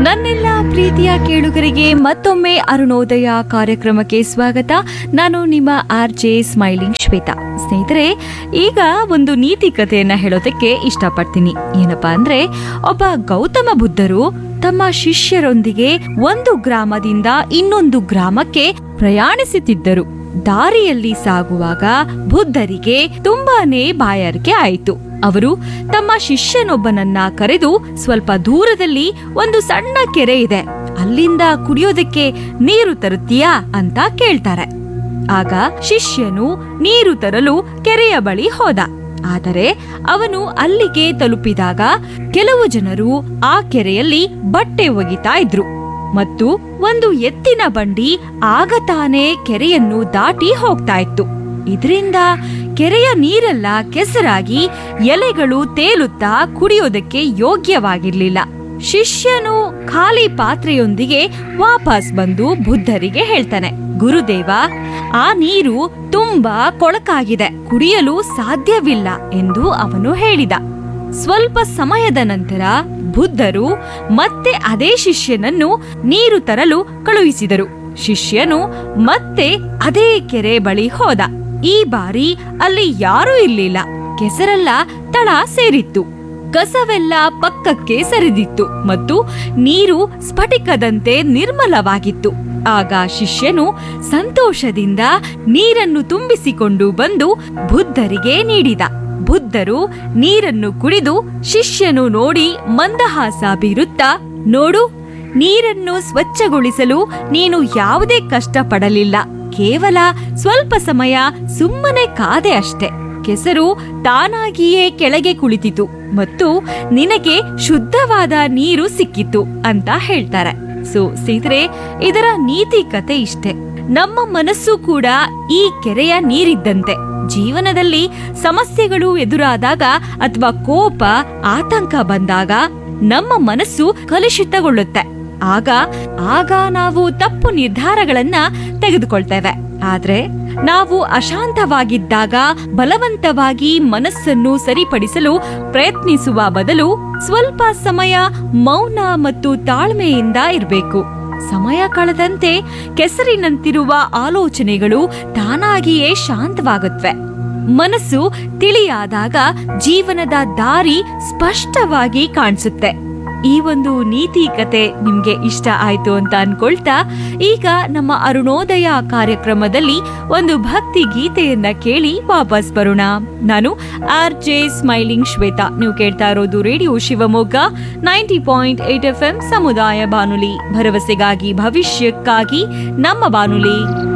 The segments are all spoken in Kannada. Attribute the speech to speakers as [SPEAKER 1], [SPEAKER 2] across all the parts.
[SPEAKER 1] ನನ್ನೆಲ್ಲ ಪ್ರೀತಿಯ ಕೇಳುಗರಿಗೆ ಮತ್ತೊಮ್ಮೆ ಅರುಣೋದಯ ಕಾರ್ಯಕ್ರಮಕ್ಕೆ ಸ್ವಾಗತ ನಾನು ನಿಮ್ಮ ಆರ್ ಜೆ ಸ್ಮೈಲಿಂಗ್ ಶ್ವೇತಾ ಸ್ನೇಹಿತರೆ ಈಗ ಒಂದು ನೀತಿ ಕಥೆಯನ್ನ ಹೇಳೋದಕ್ಕೆ ಇಷ್ಟಪಡ್ತೀನಿ ಏನಪ್ಪಾ ಅಂದ್ರೆ ಒಬ್ಬ ಗೌತಮ ಬುದ್ಧರು ತಮ್ಮ ಶಿಷ್ಯರೊಂದಿಗೆ ಒಂದು ಗ್ರಾಮದಿಂದ ಇನ್ನೊಂದು ಗ್ರಾಮಕ್ಕೆ ಪ್ರಯಾಣಿಸುತ್ತಿದ್ದರು ದಾರಿಯಲ್ಲಿ ಸಾಗುವಾಗ ಬುದ್ಧರಿಗೆ ತುಂಬಾನೇ ಬಾಯಾರಿಕೆ ಆಯಿತು ಅವರು ತಮ್ಮ ಶಿಷ್ಯನೊಬ್ಬನನ್ನ ಕರೆದು ಸ್ವಲ್ಪ ದೂರದಲ್ಲಿ ಒಂದು ಸಣ್ಣ ಕೆರೆ ಇದೆ ಅಲ್ಲಿಂದ ಕುಡಿಯೋದಕ್ಕೆ ನೀರು ತರುತ್ತೀಯಾ ಅಂತ ಕೇಳ್ತಾರೆ ಆಗ ಶಿಷ್ಯನು ನೀರು ತರಲು ಕೆರೆಯ ಬಳಿ ಹೋದ ಆದರೆ ಅವನು ಅಲ್ಲಿಗೆ ತಲುಪಿದಾಗ ಕೆಲವು ಜನರು ಆ ಕೆರೆಯಲ್ಲಿ ಬಟ್ಟೆ ಒಗಿತಾ ಇದ್ರು ಮತ್ತು ಒಂದು ಎತ್ತಿನ ಬಂಡಿ ಆಗ ತಾನೇ ಕೆರೆಯನ್ನು ದಾಟಿ ಹೋಗ್ತಾ ಇತ್ತು ಇದರಿಂದ ಕೆರೆಯ ನೀರೆಲ್ಲ ಕೆಸರಾಗಿ ಎಲೆಗಳು ತೇಲುತ್ತಾ ಕುಡಿಯೋದಕ್ಕೆ ಯೋಗ್ಯವಾಗಿರ್ಲಿಲ್ಲ ಶಿಷ್ಯನು ಖಾಲಿ ಪಾತ್ರೆಯೊಂದಿಗೆ ವಾಪಸ್ ಬಂದು ಬುದ್ಧರಿಗೆ ಹೇಳ್ತಾನೆ ಗುರುದೇವ ಆ ನೀರು ತುಂಬಾ ಕೊಳಕಾಗಿದೆ ಕುಡಿಯಲು ಸಾಧ್ಯವಿಲ್ಲ ಎಂದು ಅವನು ಹೇಳಿದ ಸ್ವಲ್ಪ ಸಮಯದ ನಂತರ ಬುದ್ಧರು ಮತ್ತೆ ಅದೇ ಶಿಷ್ಯನನ್ನು ನೀರು ತರಲು ಕಳುಹಿಸಿದರು ಶಿಷ್ಯನು ಮತ್ತೆ ಅದೇ ಕೆರೆ ಬಳಿ ಹೋದ ಈ ಬಾರಿ ಅಲ್ಲಿ ಯಾರೂ ಇರ್ಲಿಲ್ಲ ಕೆಸರೆಲ್ಲ ತಳ ಸೇರಿತ್ತು ಕಸವೆಲ್ಲ ಪಕ್ಕಕ್ಕೆ ಸರಿದಿತ್ತು ಮತ್ತು ನೀರು ಸ್ಫಟಿಕದಂತೆ ನಿರ್ಮಲವಾಗಿತ್ತು ಆಗ ಶಿಷ್ಯನು ಸಂತೋಷದಿಂದ ನೀರನ್ನು ತುಂಬಿಸಿಕೊಂಡು ಬಂದು ಬುದ್ಧರಿಗೆ ನೀಡಿದ ಬುದ್ಧರು ನೀರನ್ನು ಕುಡಿದು ಶಿಷ್ಯನು ನೋಡಿ ಮಂದಹಾಸ ಬೀರುತ್ತಾ ನೋಡು ನೀರನ್ನು ಸ್ವಚ್ಛಗೊಳಿಸಲು ನೀನು ಯಾವುದೇ ಕಷ್ಟ ಪಡಲಿಲ್ಲ ಕೇವಲ ಸ್ವಲ್ಪ ಸಮಯ ಸುಮ್ಮನೆ ಕಾದೆ ಅಷ್ಟೆ ಕೆಸರು ತಾನಾಗಿಯೇ ಕೆಳಗೆ ಕುಳಿತಿತು ಮತ್ತು ನಿನಗೆ ಶುದ್ಧವಾದ ನೀರು ಸಿಕ್ಕಿತು ಅಂತ ಹೇಳ್ತಾರೆ ಸೊ ಸ್ನೇಹಿತರೆ ಇದರ ನೀತಿ ಕತೆ ಇಷ್ಟೆ ನಮ್ಮ ಮನಸ್ಸು ಕೂಡ ಈ ಕೆರೆಯ ನೀರಿದ್ದಂತೆ ಜೀವನದಲ್ಲಿ ಸಮಸ್ಯೆಗಳು ಎದುರಾದಾಗ ಅಥವಾ ಕೋಪ ಆತಂಕ ಬಂದಾಗ ನಮ್ಮ ಮನಸ್ಸು ಕಲುಷಿತಗೊಳ್ಳುತ್ತೆ ಆಗ ಆಗ ನಾವು ತಪ್ಪು ನಿರ್ಧಾರಗಳನ್ನ ತೆಗೆದುಕೊಳ್ತೇವೆ ಆದ್ರೆ ನಾವು ಅಶಾಂತವಾಗಿದ್ದಾಗ ಬಲವಂತವಾಗಿ ಮನಸ್ಸನ್ನು ಸರಿಪಡಿಸಲು ಪ್ರಯತ್ನಿಸುವ ಬದಲು ಸ್ವಲ್ಪ ಸಮಯ ಮೌನ ಮತ್ತು ತಾಳ್ಮೆಯಿಂದ ಇರಬೇಕು ಸಮಯ ಕಳೆದಂತೆ ಕೆಸರಿನಂತಿರುವ ಆಲೋಚನೆಗಳು ತಾನಾಗಿಯೇ ಶಾಂತವಾಗುತ್ತವೆ ಮನಸ್ಸು ತಿಳಿಯಾದಾಗ ಜೀವನದ ದಾರಿ ಸ್ಪಷ್ಟವಾಗಿ ಕಾಣಿಸುತ್ತೆ ಈ ಒಂದು ನೀತಿ ಕತೆ ನಿಮ್ಗೆ ಇಷ್ಟ ಆಯ್ತು ಅಂತ ಅನ್ಕೊಳ್ತಾ ಈಗ ನಮ್ಮ ಅರುಣೋದಯ ಕಾರ್ಯಕ್ರಮದಲ್ಲಿ ಒಂದು ಭಕ್ತಿ ಗೀತೆಯನ್ನ ಕೇಳಿ ವಾಪಸ್ ಬರೋಣ ನಾನು ಆರ್ ಜೆ ಸ್ಮೈಲಿಂಗ್ ಶ್ವೇತಾ ನೀವು ಕೇಳ್ತಾ ಇರೋದು radio Shivamogga ninety point eight F M ಸಮುದಾಯ ಬಾನುಲಿ ಭರವಸೆಗಾಗಿ ಭವಿಷ್ಯಕ್ಕಾಗಿ ನಮ್ಮ ಬಾನುಲಿ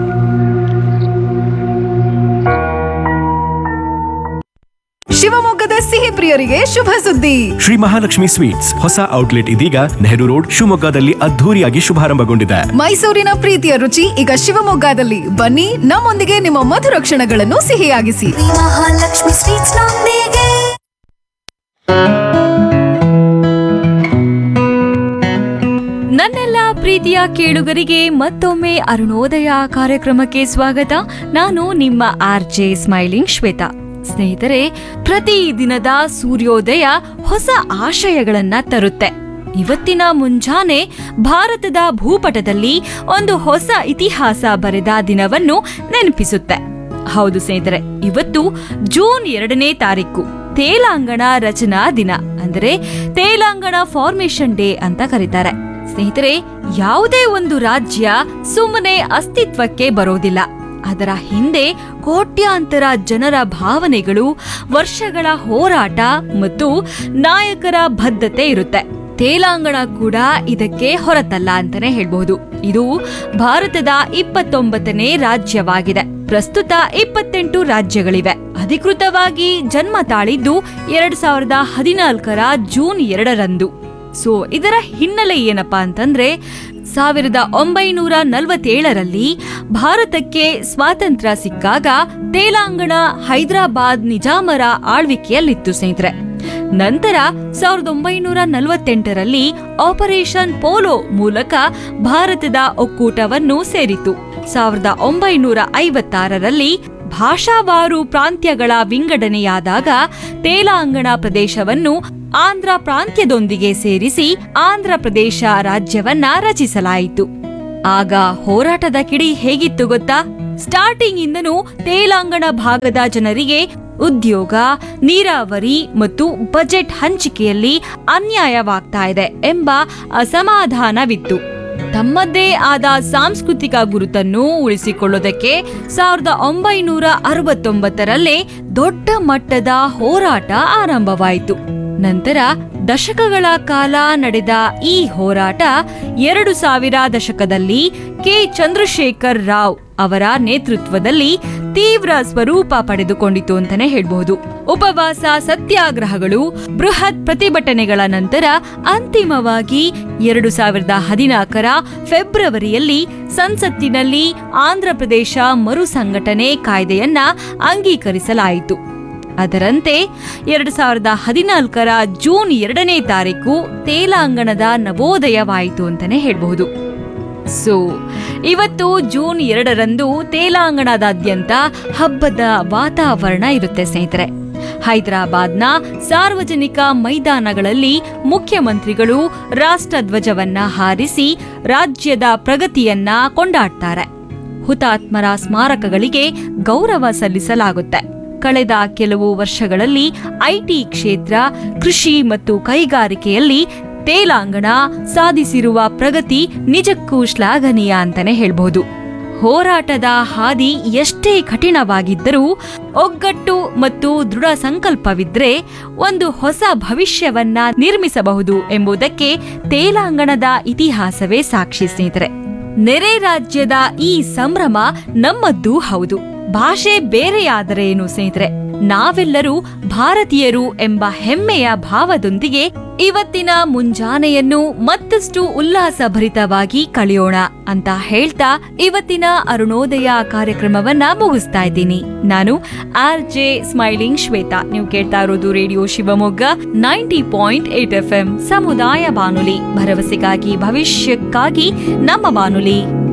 [SPEAKER 2] ಶಿವಮೊಗ್ಗದ ಸಿಹಿ ಪ್ರಿಯರಿಗೆ ಶುಭ ಸುದ್ದಿ
[SPEAKER 3] ಶ್ರೀ ಮಹಾಲಕ್ಷ್ಮಿ ಸ್ವೀಟ್ಸ್ ಹೊಸ ಔಟ್ಲೆಟ್ ಇದೀಗ ನೆಹರು ರೋಡ್ ಶಿವಮೊಗ್ಗದಲ್ಲಿ ಅದ್ಧೂರಿಯಾಗಿ ಶುಭಾರಂಭಗೊಂಡಿದೆ
[SPEAKER 2] ಮೈಸೂರಿನ ಪ್ರೀತಿಯ ರುಚಿ ಈಗ ಶಿವಮೊಗ್ಗದಲ್ಲಿ ಬನ್ನಿ ನಮ್ಮೊಂದಿಗೆ ನಿಮ್ಮ ಮಧುರ ಕ್ಷಣಗಳನ್ನು ಸಿಹಿಯಾಗಿಸಿ
[SPEAKER 4] ಮಹಾಲಕ್ಷ್ಮಿ ಸ್ವೀಟ್ಸ್ ನೊಂದಿಗೆ
[SPEAKER 1] ನನ್ನೆಲ್ಲ ಪ್ರೀತಿಯ ಕೇಳುಗರಿಗೆ ಮತ್ತೊಮ್ಮೆ ಅರುಣೋದಯ ಕಾರ್ಯಕ್ರಮಕ್ಕೆ ಸ್ವಾಗತ ನಾನು ನಿಮ್ಮ ಆರ್ ಜೆ ಸ್ಮೈಲಿಂಗ್ ಶ್ವೇತಾ ಸ್ನೇಹಿತರೆ ಪ್ರತಿ ದಿನದ ಸೂರ್ಯೋದಯ ಹೊಸ ಆಶಯಗಳನ್ನ ತರುತ್ತೆ ಇವತ್ತಿನ ಮುಂಜಾನೆ ಭಾರತದ ಭೂಪಟದಲ್ಲಿ ಒಂದು ಹೊಸ ಇತಿಹಾಸ ಬರೆದ ದಿನವನ್ನು ನೆನಪಿಸುತ್ತೆ ಹೌದು ಸ್ನೇಹಿತರೆ ಇವತ್ತು ಜೂನ್ ಎರಡನೇ ತಾರೀಕು ತೇಲಾಂಗಣ ರಚನಾ ದಿನ ಅಂದರೆ ತೇಲಾಂಗಣ ಫಾರ್ಮೇಶನ್ ಡೇ ಅಂತ ಕರೀತಾರೆ ಸ್ನೇಹಿತರೆ ಯಾವುದೇ ಒಂದು ರಾಜ್ಯ ಸುಮ್ಮನೆ ಅಸ್ತಿತ್ವಕ್ಕೆ ಬರೋದಿಲ್ಲ ಅದರ ಹಿಂದೆ ಕೋಟ್ಯಾಂತರ ಜನರ ಭಾವನೆಗಳು ವರ್ಷಗಳ ಹೋರಾಟ ಮತ್ತು ನಾಯಕರ ಬದ್ಧತೆ ಇರುತ್ತೆ ತೇಲಾಂಗಣ ಕೂಡ ಇದಕ್ಕೆ ಹೊರತಲ್ಲ ಅಂತಾನೆ ಹೇಳ್ಬಹುದು ಇದು ಭಾರತದ ಇಪ್ಪತ್ತೊಂಬತ್ತನೇ ರಾಜ್ಯವಾಗಿದೆ ಪ್ರಸ್ತುತ ಇಪ್ಪತ್ತೆಂಟು ರಾಜ್ಯಗಳಿವೆ ಅಧಿಕೃತವಾಗಿ ಜನ್ಮ ತಾಳಿದ್ದು ಎರಡ್ ಸಾವಿರದ ಹದಿನಾಲ್ಕರ ಜೂನ್ ಎರಡರಂದು ಸೊ ಇದರ ಹಿನ್ನೆಲೆ ಏನಪ್ಪಾ ಅಂತಂದ್ರೆ ಸಾವಿರದ ಒಂಬೈನೂರ ನಲವತ್ತೇಳರಲ್ಲಿ ಭಾರತಕ್ಕೆ ಸ್ವಾತಂತ್ರ್ಯ ಸಿಕ್ಕಾಗ ತೇಲಾಂಗಣ ಹೈದರಾಬಾದ್ ನಿಜಾಮರ ಆಳ್ವಿಕೆಯಲ್ಲಿತ್ತು ಸ್ನೇಹಿತರೆ ನಂತರ ಸಾವಿರದ ಒಂಬೈನೂರ ನಲವತ್ತೆಂಟರಲ್ಲಿ ಆಪರೇಷನ್ ಪೋಲೋ ಮೂಲಕ ಭಾರತದ ಒಕ್ಕೂಟವನ್ನು ಸೇರಿತು ಸಾವಿರದ ಒಂಬೈನೂರ ಐವತ್ತಾರರಲ್ಲಿ ಭಾಷಾವಾರು ಪ್ರಾಂತ್ಯಗಳ ವಿಂಗಡಣೆಯಾದಾಗ ತೇಲಾಂಗಣ ಪ್ರದೇಶವನ್ನು ಆಂಧ್ರ ಪ್ರಾಂತ್ಯದೊಂದಿಗೆ ಸೇರಿಸಿ ಆಂಧ್ರ ಪ್ರದೇಶ ರಾಜ್ಯವನ್ನ ರಚಿಸಲಾಯಿತು ಆಗ ಹೋರಾಟದ ಕಿಡಿ ಹೇಗಿತ್ತು ಗೊತ್ತಾ ಸ್ಟಾರ್ಟಿಂಗ್ ಇಂದನೂ ತೇಲಾಂಗಣ ಭಾಗದ ಜನರಿಗೆ ಉದ್ಯೋಗ ನೀರಾವರಿ ಮತ್ತು ಬಜೆಟ್ ಹಂಚಿಕೆಯಲ್ಲಿ ಅನ್ಯಾಯವಾಗ್ತಾ ಇದೆ ಎಂಬ ಅಸಮಾಧಾನವಿತ್ತು ತಮ್ಮದೇ ಆದ ಸಾಂಸ್ಕೃತಿಕ ಗುರುತನ್ನು ಉಳಿಸಿಕೊಳ್ಳುವುದಕ್ಕೆ ಸಾವಿರದ ಒಂಬೈನೂರ ಅರವತ್ತೊಂಬತ್ತರಲ್ಲೇ ದೊಡ್ಡ ಮಟ್ಟದ ಹೋರಾಟ ಆರಂಭವಾಯಿತು ನಂತರ ದಶಕಗಳ ಕಾಲ ನಡೆದ ಈ ಹೋರಾಟ ಎರಡು ಸಾವಿರ ದಶಕದಲ್ಲಿ ಕೆ ಚಂದ್ರಶೇಖರ್ ರಾವ್ ಅವರ ನೇತೃತ್ವದಲ್ಲಿ ತೀವ್ರ ಸ್ವರೂಪ ಪಡೆದುಕೊಂಡಿತು ಅಂತಾನೆ ಹೇಳ್ಬಹುದು ಉಪವಾಸ ಸತ್ಯಾಗ್ರಹಗಳು ಬೃಹತ್ ಪ್ರತಿಭಟನೆಗಳ ನಂತರ ಅಂತಿಮವಾಗಿ ಎರಡು ಸಾವಿರದ ಹದಿನಾಲ್ಕರ ಫೆಬ್ರವರಿಯಲ್ಲಿ ಸಂಸತ್ತಿನಲ್ಲಿ ಆಂಧ್ರಪ್ರದೇಶ ಮರುಸಂಘಟನೆ ಕಾಯ್ದೆಯನ್ನ ಅಂಗೀಕರಿಸಲಾಯಿತು ಅದರಂತೆ ಎರಡು ಸಾವಿರದ ಹದಿನಾಲ್ಕರ ಜೂನ್ ಎರಡನೇ ತಾರೀಕು ತೇಲಾಂಗಣದ ನವೋದಯವಾಯಿತು ಅಂತಾನೆ ಹೇಳ್ಬಹುದು ಸೊ ಇವತ್ತು ಜೂನ್ ಎರಡರಂದು ತೇಲಾಂಗಣದಾದ್ಯಂತ ಹಬ್ಬದ ವಾತಾವರಣ ಇರುತ್ತೆ ಸ್ನೇಹಿತರೆ ಹೈದರಾಬಾದ್ನ ಸಾರ್ವಜನಿಕ ಮೈದಾನಗಳಲ್ಲಿ ಮುಖ್ಯಮಂತ್ರಿಗಳು ರಾಷ್ಟ್ರಧ್ವಜವನ್ನ ಹಾರಿಸಿ ರಾಜ್ಯದ ಪ್ರಗತಿಯನ್ನ ಕೊಂಡಾಡ್ತಾರೆ ಹುತಾತ್ಮರ ಸ್ಮಾರಕಗಳಿಗೆ ಗೌರವ ಸಲ್ಲಿಸಲಾಗುತ್ತೆ ಕಳೆದ ಕೆಲವು ವರ್ಷಗಳಲ್ಲಿ ಐಟಿ ಕ್ಷೇತ್ರ ಕೃಷಿ ಮತ್ತು ಕೈಗಾರಿಕೆಯಲ್ಲಿ ತೇಲಾಂಗಣ ಸಾಧಿಸಿರುವ ಪ್ರಗತಿ ನಿಜಕ್ಕೂ ಶ್ಲಾಘನೀಯ ಅಂತಾನೆ ಹೇಳ್ಬಹುದು ಹೋರಾಟದ ಹಾದಿ ಎಷ್ಟೇ ಕಠಿಣವಾಗಿದ್ದರೂ ಒಗ್ಗಟ್ಟು ಮತ್ತು ದೃಢ ಸಂಕಲ್ಪವಿದ್ರೆ ಒಂದು ಹೊಸ ಭವಿಷ್ಯವನ್ನ ನಿರ್ಮಿಸಬಹುದು ಎಂಬುದಕ್ಕೆ ತೇಲಾಂಗಣದ ಇತಿಹಾಸವೇ ಸಾಕ್ಷಿ ಸ್ನೇಹಿತರೆ ನೆರೆ ರಾಜ್ಯದ ಈ ಸಂಭ್ರಮ ನಮ್ಮದ್ದೂ ಹೌದು ಭಾಷೆ ಬೇರೆಯಾದರೆ ಏನು ಸ್ನೇಹಿತರೆ ನಾವೆಲ್ಲರೂ ಭಾರತೀಯರು ಎಂಬ ಹೆಮ್ಮೆಯ ಭಾವದೊಂದಿಗೆ ಇವತ್ತಿನ ಮುಂಜಾನೆಯನ್ನು ಮತ್ತಷ್ಟು ಉಲ್ಲಾಸಭರಿತವಾಗಿ ಕಳೆಯೋಣ ಅಂತ ಹೇಳ್ತಾ ಇವತ್ತಿನ ಅರುಣೋದಯ ಕಾರ್ಯಕ್ರಮವನ್ನ ಮುಗಿಸ್ತಾ ಇದ್ದೀನಿ ನಾನು ಆರ್ ಜೆ ಸ್ಮೈಲಿಂಗ್ ಶ್ವೇತಾ ನೀವು ಕೇಳ್ತಾ ಇರೋದು radio Shivamogga ninety point eight F M ಸಮುದಾಯ ಬಾನುಲಿ ಭರವಸೆಗಾಗಿ ಭವಿಷ್ಯಕ್ಕಾಗಿ ನಮ್ಮ ಬಾನುಲಿ